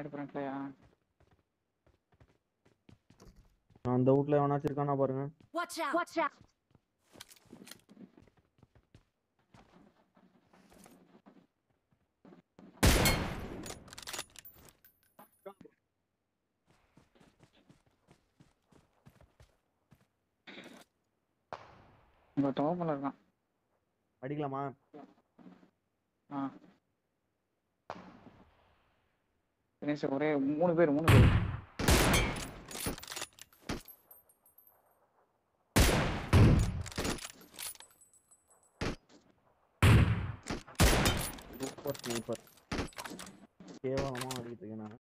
பின்னாடி ஃப்ரண்ட்லயா நான் அந்த வீட்ல எவனாச்சும் இருக்கானா பாருங்க Watch out! Watch out! உங்க டோப்பில் இருக்கான் அடிக்கலாமா ஆ தினேஷ் ஒரே மூணு பேர் மூணு பேர் சூப்பர் சூப்பர் கேவலமா அடிக்கிட்டு இருக்கேன் நான்